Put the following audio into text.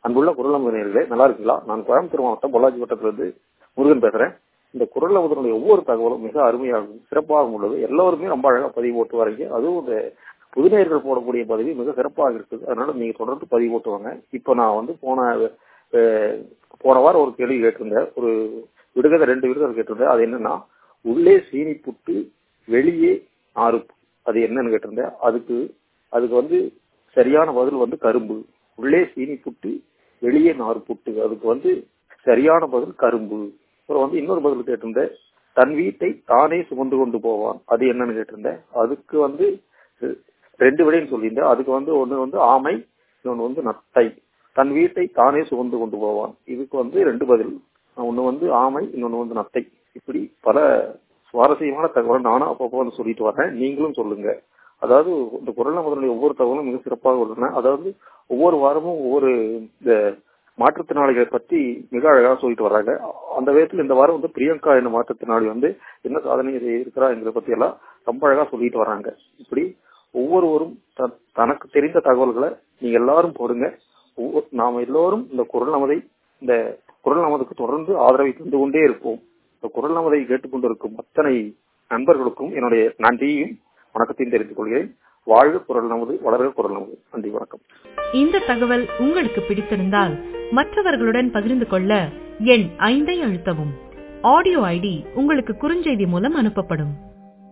அன்புள்ள குரல் நேர்களே நல்லா இருக்கீங்களா நான் கோயம்புத்தூர் மாவட்டம் பொள்ளாச்சி வட்டத்திலிருந்து முருகன் பேசுறேன் இந்த குரல் அவதனுடைய ஒவ்வொரு தகவலும் மிக அருமையாகவும் சிறப்பாகவும் உள்ளது எல்லோருமே ரொம்ப அழகா பதிவு போட்டு வரீங்க அதுவும் இந்த புதுநேயர்கள் போடக்கூடிய பதிவு மிக சிறப்பாக இருக்குது அதனால நீங்க தொடர்ந்து பதிவு போட்டு வாங்க இப்போ நான் வந்து போன அஹ், போன வாரம் ஒரு கேள்வி கேட்டிருந்தேன் ஒரு விடுகதை ரெண்டு விடுகதை கேட்டிருந்தேன் அது என்னன்னா உள்ளே சீனி புட்டு வெளியே ஆறு அது என்னன்னு கேட்டிருந்தேன் அதுக்கு அதுக்கு வந்து சரியான பதில் வந்து கரும்பு உள்ளே சீனி புட்டு வெளியே நாறு புட்டு அதுக்கு வந்து சரியான பதில் கரும்பு அப்புறம் வந்து இன்னொரு பதில் கேட்டிருந்தேன் தன் வீட்டை தானே சுமந்து கொண்டு போவான் அது என்னன்னு கேட்டிருந்தேன் அதுக்கு வந்து ரெ- ரெண்டு விடைன்னு சொல்லியிருந்தேன் அதுக்கு வந்து ஒண்ணு வந்து ஆமை இன்னொன்னு வந்து நத்தை தன் வீட்டை தானே சுமந்து கொண்டு போவான் இதுக்கு வந்து ரெண்டு பதில் ஒண்ணு வந்து ஆமை இன்னொன்னு வந்து நத்தை இப்படி பல சுவாரஸ்யமான தகவல் நானும் அப்பப்போ வந்து சொல்லிட்டு வரேன் நீங்களும் சொல்லுங்க அதாவது இந்த குரல் நமதனுடைய ஒவ்வொரு தகவலும் மிக சிறப்பாக உள்ளன அதாவது ஒவ்வொரு வாரமும் ஒவ்வொரு இந்த மாற்றுத்திறனாளிகளை பற்றி மிக அழகாக சொல்லிட்டு வர்றாங்க அந்த விதத்தில் இந்த வாரம் வந்து பிரியங்கா என்ற மாற்றுத்திறனாளி வந்து என்ன சாதனை இருக்கிறா என்கிறத பத்தி எல்லாம் ரொம்ப அழகா சொல்லிட்டு வர்றாங்க இப்படி ஒவ்வொருவரும் த- தனக்கு தெரிந்த தகவல்களை நீங்க எல்லாரும் போடுங்க ஒவ்வொரு- நாம எல்லோரும் இந்த குரல் நமதை இந்த குரல் நமதுக்கு தொடர்ந்து ஆதரவை தந்து கொண்டே இருப்போம் இந்த குரல் நமதை கேட்டுக்கொண்டிருக்கும் அத்தனை நண்பர்களுக்கும் என்னுடைய நன்றியையும் வணக்கத்தையும் தெரிவித்துக் கொள்கிறேன் வாழ்க குரல் நமது வளர்க குரல் நமது நன்றி வணக்கம் இந்த தகவல் உங்களுக்கு பிடித்திருந்தால் மற்றவர்களுடன் பகிர்ந்து கொள்ள எண் ஐந்தை அழுத்தவும் ஆடியோ ஐடி உங்களுக்கு குறுஞ்செய்தி மூலம் அனுப்பப்படும்